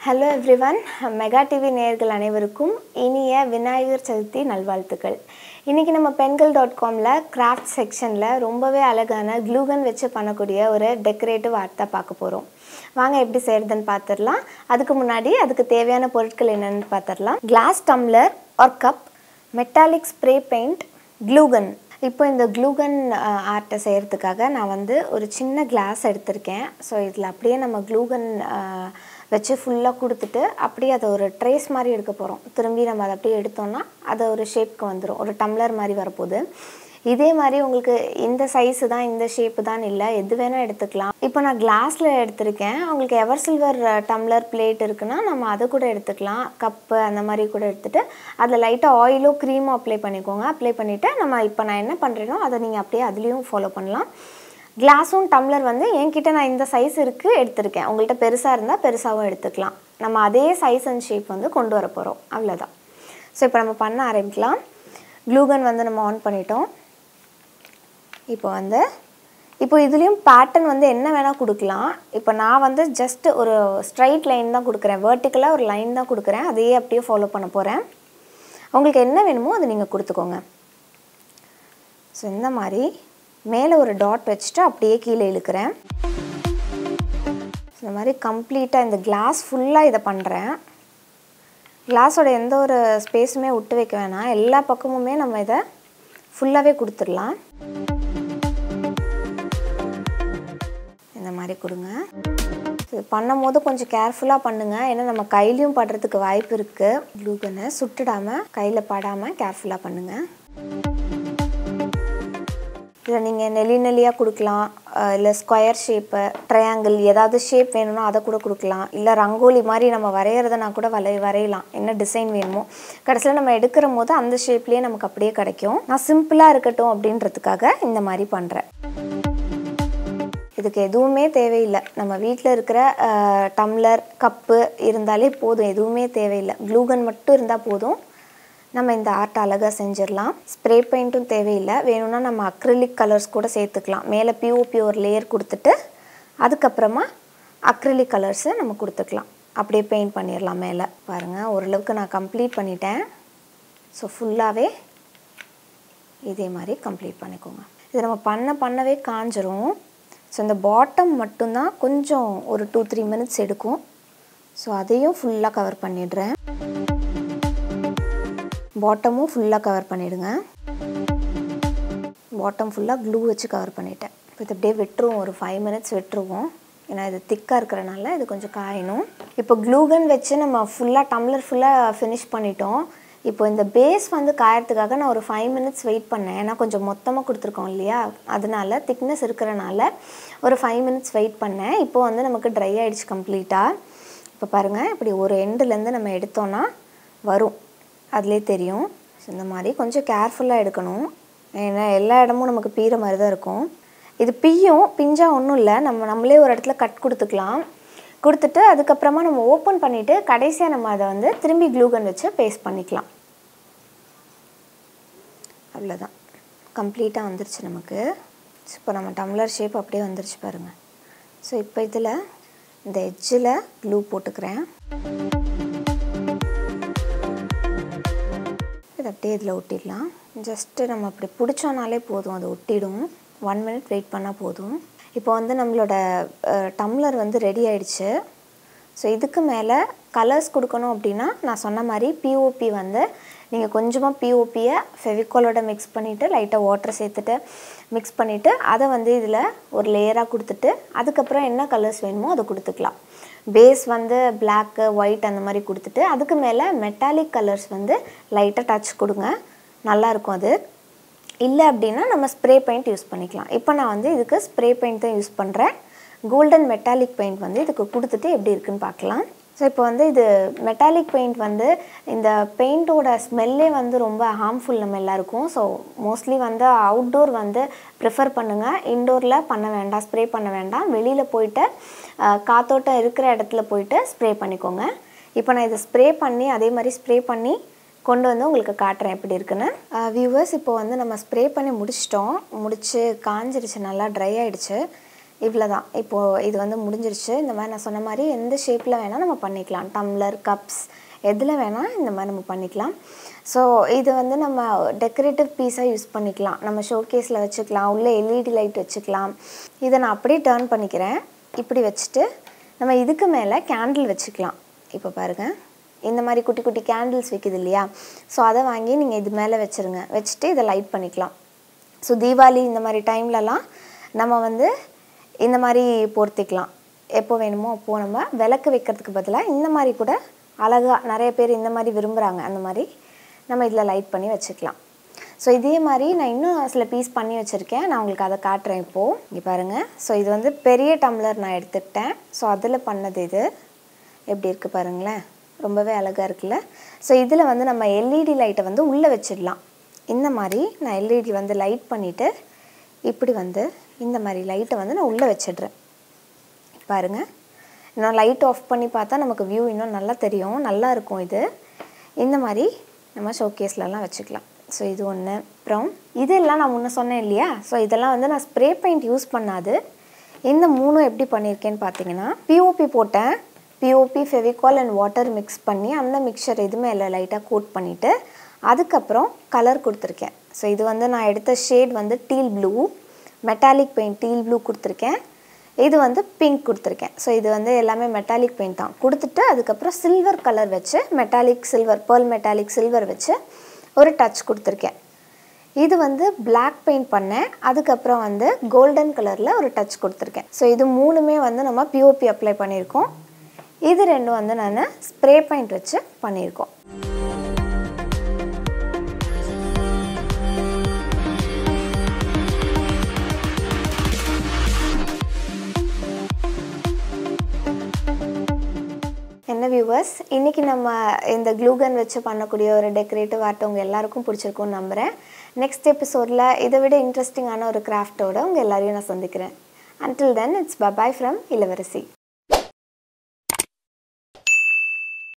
hello everyone mega TV நேயர்கள் அனைவருக்கும் இனிய விநாயகர் சதுர்த்தி நல்வாழ்த்துக்கள் இன்றைக்கி நம்ம பெண்கள் டாட் காமில் கிராஃப்ட் செக்ஷனில் ரொம்பவே அழகான க்ளூகன் வச்சு பண்ணக்கூடிய ஒரு டெக்கரேட்டிவ் ஆர்ட் தான் பார்க்க போகிறோம் வாங்க எப்படி செய்கிறதுன்னு பார்த்துடலாம் அதுக்கு முன்னாடி அதுக்கு தேவையான பொருட்கள் என்னென்னு பார்த்துடலாம் glass tumbler or cup metallic spray paint glue gun இப்போ இந்த க்ளூகன் ஆர்ட்டை செய்கிறதுக்காக நான் வந்து ஒரு சின்ன கிளாஸ் எடுத்திருக்கேன் ஸோ இதில் அப்படியே நம்ம க்ளூகன் வச்சு ஃபுல்லாக கொடுத்துட்டு அப்படியே அதை ஒரு ட்ரேஸ் மாதிரி எடுக்க போகிறோம் திரும்பி நம்ம அதை அப்படியே எடுத்தோம்னா அது ஒரு ஷேப்க்கு வந்துடும் ஒரு டம்ளர் மாதிரி வரப்போகுது இதே மாதிரி உங்களுக்கு இந்த சைஸு தான் இந்த ஷேப்பு தான் இல்லை எது வேணால் எடுத்துக்கலாம் இப்போ நான் கிளாஸில் எடுத்திருக்கேன் உங்களுக்கு எவர் சில்வர் டம்ளர் பிளேட் இருக்குன்னா நம்ம அதை கூட எடுத்துக்கலாம் கப்பு அந்த மாதிரி கூட எடுத்துகிட்டு அதில் லைட்டாக ஆயிலோ க்ரீமோ அப்ளை பண்ணிக்கோங்க அப்ளை பண்ணிவிட்டு நம்ம இப்போ நான் என்ன பண்ணுறேனோ அதை நீங்கள் அப்படியே அதுலேயும் ஃபாலோ பண்ணலாம் கிளாஸும் டம்ளர் வந்து என்கிட்ட நான் இந்த சைஸ் இருக்குது எடுத்திருக்கேன் உங்கள்கிட்ட பெருசாக இருந்தால் பெருசாகவும் எடுத்துக்கலாம் நம்ம அதே சைஸ் அண்ட் ஷேப் வந்து கொண்டு வர போகிறோம் அவ்வளோதான் ஸோ இப்போ நம்ம பண்ண ஆரம்பிக்கலாம் க்ளூகன் வந்து நம்ம ஆன் பண்ணிட்டோம் இப்போ வந்து இப்போ இதுலேயும் பேட்டர்ன் வந்து என்ன வேணால் கொடுக்கலாம் இப்போ நான் வந்து ஜஸ்ட் ஒரு ஸ்ட்ரைட் லைன் தான் கொடுக்குறேன் வேர்ட்டிக்கலாக ஒரு லைன் தான் கொடுக்குறேன் அதையே அப்படியே ஃபாலோ பண்ண போகிறேன் உங்களுக்கு என்ன வேணுமோ அதை நீங்கள் கொடுத்துக்கோங்க ஸோ இந்த மாதிரி மேலே ஒரு டாட் வச்சுட்டு அப்படியே கீழே இழுக்கிறேன் இந்த மாதிரி கம்ப்ளீட்டாக இந்த கிளாஸ் ஃபுல்லாக இதை பண்ணுறேன் கிளாஸோட எந்த ஒரு ஸ்பேஸுமே விட்டு வைக்க வேணாம் எல்லா பக்கமுமே நம்ம இதை ஃபுல்லாகவே கொடுத்துடலாம் இந்த மாதிரி கொடுங்க இது பண்ணும் போது கொஞ்சம் கேர்ஃபுல்லாக பண்ணுங்கள் ஏன்னா நம்ம கையிலையும் படுறதுக்கு வாய்ப்பு இருக்குது க்ளூகனை சுட்டுடாமல் கையில் படாமல் கேர்ஃபுல்லாக பண்ணுங்கள் இதில் நீங்கள் நெளி நெளியாக கொடுக்கலாம் இல்லை ஸ்கொயர் ஷேப்பு ட்ரையாங்கிள் ஏதாவது ஷேப் வேணும்னா அதை கூட கொடுக்கலாம் இல்லை ரங்கோலி மாதிரி நம்ம வரைகிறதுனா கூட வரை வரையலாம் என்ன டிசைன் வேணுமோ கடைசியில் நம்ம எடுக்கிற போது அந்த ஷேப்லேயே நமக்கு அப்படியே கிடைக்கும் நான் சிம்பிளாக இருக்கட்டும் அப்படின்றதுக்காக இந்த மாதிரி பண்ணுறேன் இதுக்கு எதுவுமே தேவையில்லை நம்ம வீட்டில் இருக்கிற டம்ளர் கப்பு இருந்தாலே போதும் எதுவுமே தேவையில்லை க்ளூகன் மட்டும் இருந்தால் போதும் நம்ம இந்த ஆர்ட் அழகாக செஞ்சிடலாம் ஸ்ப்ரே பெயிண்ட்டும் தேவையில்லை வேணும்னா நம்ம அக்ரிலிக் கலர்ஸ் கூட சேர்த்துக்கலாம் மேலே பிஓபி ஒரு லேயர் கொடுத்துட்டு அதுக்கப்புறமா அக்ரிலிக் கலர்ஸை நம்ம கொடுத்துக்கலாம் அப்படியே பெயிண்ட் பண்ணிடலாம் மேலே பாருங்கள் ஓரளவுக்கு நான் கம்ப்ளீட் பண்ணிட்டேன் ஸோ ஃபுல்லாகவே இதே மாதிரி கம்ப்ளீட் பண்ணிக்கோங்க இது நம்ம பண்ண பண்ணவே காஞ்சிரும் ஸோ இந்த பாட்டம் மட்டும்தான் கொஞ்சம் ஒரு டூ த்ரீ மினிட்ஸ் எடுக்கும் ஸோ அதையும் ஃபுல்லாக கவர் பண்ணிடுறேன் பாட்டமும் ஃபுல்லாக கவர் பண்ணிவிடுங்க பாட்டம் ஃபுல்லாக க்ளூ வச்சு கவர் பண்ணிட்டேன் இப்போ இது அப்படியே விட்டுருவோம் ஒரு ஃபைவ் மினிட்ஸ் விட்டுருவோம் ஏன்னா இது திக்காக இருக்கிறனால இது கொஞ்சம் காயணும் இப்போ க்ளூகன் வச்சு நம்ம ஃபுல்லாக டம்ளர் ஃபுல்லாக ஃபினிஷ் பண்ணிட்டோம் இப்போ இந்த பேஸ் வந்து காயறதுக்காக நான் ஒரு ஃபைவ் மினிட்ஸ் வெயிட் பண்ணேன் ஏன்னா கொஞ்சம் மொத்தமாக கொடுத்துருக்கோம் இல்லையா அதனால திக்னஸ் இருக்கிறனால ஒரு ஃபைவ் மினிட்ஸ் வெயிட் பண்ணேன் இப்போ வந்து நமக்கு ட்ரை ஆகிடுச்சு கம்ப்ளீட்டாக இப்போ பாருங்கள் இப்படி ஒரு எண்டுலேருந்து நம்ம எடுத்தோன்னா வரும் அதிலே தெரியும் இந்த மாதிரி கொஞ்சம் கேர்ஃபுல்லாக எடுக்கணும் ஏன்னா எல்லா இடமும் நமக்கு பீற மாதிரி தான் இருக்கும் இது பியும் பிஞ்சாக ஒன்றும் இல்லை நம்ம நம்மளே ஒரு இடத்துல கட் கொடுத்துக்கலாம் கொடுத்துட்டு அதுக்கப்புறமா நம்ம ஓப்பன் பண்ணிவிட்டு கடைசியாக நம்ம அதை வந்து திரும்பி க்ளூகன் வச்சு பேஸ்ட் பண்ணிக்கலாம் அவ்வளோதான் கம்ப்ளீட்டாக வந்துருச்சு நமக்கு இப்போ நம்ம டம்ளர் ஷேப் அப்படியே வந்துருச்சு பாருங்கள் ஸோ இப்போ இதில் இந்த எட்ஜில் க்ளூ போட்டுக்கிறேன் இதை அப்படியே இதில் ஒட்டிடலாம் ஜஸ்ட்டு நம்ம அப்படி பிடிச்சோனாலே போதும் அது ஒட்டிடும் ஒன் மினிட் வெயிட் பண்ணால் போதும் இப்போ வந்து நம்மளோட டம்ளர் வந்து ரெடி ஆயிடுச்சு ஸோ இதுக்கு மேலே கலர்ஸ் கொடுக்கணும் அப்படின்னா நான் சொன்ன மாதிரி பிஓபி வந்து நீங்கள் கொஞ்சமாக பிஓபியை ஃபெவிகாலோட மிக்ஸ் பண்ணிவிட்டு லைட்டாக வாட்டர் சேர்த்துட்டு மிக்ஸ் பண்ணிவிட்டு அதை வந்து இதில் ஒரு லேயராக கொடுத்துட்டு அதுக்கப்புறம் என்ன கலர்ஸ் வேணுமோ அதை கொடுத்துக்கலாம் பேஸ் வந்து பிளாக்கு ஒயிட் அந்த மாதிரி கொடுத்துட்டு அதுக்கு மேலே மெட்டாலிக் கலர்ஸ் வந்து லைட்டாக டச் கொடுங்க நல்லாயிருக்கும் அது இல்லை அப்படின்னா நம்ம ஸ்ப்ரே பெயிண்ட் யூஸ் பண்ணிக்கலாம் இப்போ நான் வந்து இதுக்கு ஸ்ப்ரே பெயிண்ட் தான் யூஸ் பண்ணுறேன் கோல்டன் மெட்டாலிக் பெயிண்ட் வந்து இதுக்கு கொடுத்துட்டு எப்படி இருக்குன்னு பார்க்கலாம் ஸோ இப்போ வந்து இது மெட்டாலிக் பெயிண்ட் வந்து இந்த பெயிண்ட்டோட ஸ்மெல்லே வந்து ரொம்ப ஹார்ம்ஃபுல் நம்ம எல்லாருக்கும் ஸோ மோஸ்ட்லி வந்து அவுட்டோர் வந்து ப்ரிஃபர் பண்ணுங்கள் இன்டோரில் பண்ண வேண்டாம் ஸ்ப்ரே பண்ண வேண்டாம் வெளியில் போயிட்டு காத்தோட்டம் இருக்கிற இடத்துல போயிட்டு ஸ்ப்ரே பண்ணிக்கோங்க இப்போ நான் இதை ஸ்ப்ரே பண்ணி அதே மாதிரி ஸ்ப்ரே பண்ணி கொண்டு வந்து உங்களுக்கு காட்டுறேன் எப்படி இருக்குன்னு வியூவர்ஸ் இப்போ வந்து நம்ம ஸ்ப்ரே பண்ணி முடிச்சிட்டோம் முடித்து காஞ்சிருச்சு நல்லா ட்ரை ஆகிடுச்சு இவ்வளோ தான் இப்போது இது வந்து முடிஞ்சிருச்சு இந்த மாதிரி நான் சொன்ன மாதிரி எந்த ஷேப்பில் வேணால் நம்ம பண்ணிக்கலாம் டம்ளர் கப்ஸ் எதில் வேணால் இந்த மாதிரி நம்ம பண்ணிக்கலாம் ஸோ இது வந்து நம்ம டெக்கரேட்டிவ் பீஸாக யூஸ் பண்ணிக்கலாம் நம்ம ஷோகேஸில் வச்சுக்கலாம் உள்ளே எல்இடி லைட் வச்சுக்கலாம் இதை நான் அப்படியே டேர்ன் பண்ணிக்கிறேன் இப்படி வச்சுட்டு நம்ம இதுக்கு மேலே கேண்டில் வச்சுக்கலாம் இப்போ பாருங்கள் இந்த மாதிரி குட்டி குட்டி கேண்டில்ஸ் விற்கிது இல்லையா ஸோ அதை வாங்கி நீங்கள் இது மேலே வச்சுருங்க வச்சுட்டு இதை லைட் பண்ணிக்கலாம் ஸோ தீபாவளி இந்த மாதிரி டைம்லலாம் நம்ம வந்து இந்த மாதிரி பொருத்திக்கலாம் எப்போ வேணுமோ அப்போது நம்ம விளக்கு வைக்கிறதுக்கு பதிலாக இந்த மாதிரி கூட அழகாக நிறைய பேர் இந்த மாதிரி விரும்புகிறாங்க அந்த மாதிரி நம்ம இதில் லைட் பண்ணி வச்சுக்கலாம் ஸோ இதே மாதிரி நான் இன்னும் சில பீஸ் பண்ணி வச்சுருக்கேன் நான் உங்களுக்கு அதை காட்டுறேன் இப்போது இங்கே பாருங்கள் ஸோ இது வந்து பெரிய டம்ளர் நான் எடுத்துக்கிட்டேன் ஸோ அதில் பண்ணது இது எப்படி இருக்குது பாருங்களேன் ரொம்பவே அழகாக இருக்குல்ல ஸோ இதில் வந்து நம்ம எல்இடி லைட்டை வந்து உள்ளே வச்சிடலாம் இந்த மாதிரி நான் எல்இடி வந்து லைட் பண்ணிவிட்டு இப்படி வந்து இந்த மாதிரி லைட்டை வந்து நான் உள்ளே வச்சிடுறேன் பாருங்கள் இன்னும் லைட் ஆஃப் பண்ணி பார்த்தா நமக்கு வியூ இன்னும் நல்லா தெரியும் நல்லா இருக்கும் இது இந்த மாதிரி நம்ம ஷோகேஸ்லலாம் வச்சுக்கலாம் ஸோ இது ஒன்று அப்புறம் இதெல்லாம் நான் முன்ன சொன்னேன் இல்லையா ஸோ இதெல்லாம் வந்து நான் ஸ்ப்ரே பெயிண்ட் யூஸ் பண்ணாது இந்த மூணும் எப்படி பண்ணியிருக்கேன்னு பார்த்தீங்கன்னா பிஓபி போட்டேன் POP Fevicol and water mix பண்ணி அந்த மிக்சர் எதுவுமே இல்லை லைட்டாக கோட் பண்ணிவிட்டு அதுக்கப்புறம் கலர் கொடுத்துருக்கேன் ஸோ இது வந்து நான் எடுத்த ஷேட் வந்து teal blue metallic paint teal blue கொடுத்துருக்கேன் இது வந்து பிங்க் கொடுத்துருக்கேன் ஸோ இது வந்து எல்லாமே மெட்டாலிக் பெயிண்ட் தான் கொடுத்துட்டு அதுக்கப்புறம் சில்வர் கலர் வச்சு metallic silver pearl metallic silver வச்சு ஒரு டச் கொடுத்துருக்கேன் இது வந்து பிளாக் பெயிண்ட் பண்ணேன் அதுக்கப்புறம் வந்து கோல்டன் கலரில் ஒரு டச் கொடுத்துருக்கேன் ஸோ இது மூணுமே வந்து நம்ம பிஓபி அப்ளை பண்ணியிருக்கோம் இது ரெண்டும் வந்து நான் ஸ்ப்ரே பெயிண்ட் வச்சு பண்ணியிருக்கோம் என்ன வியூவர்ஸ் இன்றைக்கி நம்ம இந்த க்ளூகன் வச்சு பண்ணக்கூடிய ஒரு டெக்கரேட்டிவ் ஆர்ட் உங்கள் எல்லாருக்கும் பிடிச்சிருக்கும்னு நம்புகிறேன் நெக்ஸ்ட் எபிசோடில் இதை விட இன்ட்ரெஸ்டிங்கான ஒரு கிராஃப்டோட உங்கள் எல்லாரையும் நான் சந்திக்கிறேன் until then it's bye bye from இளவரசி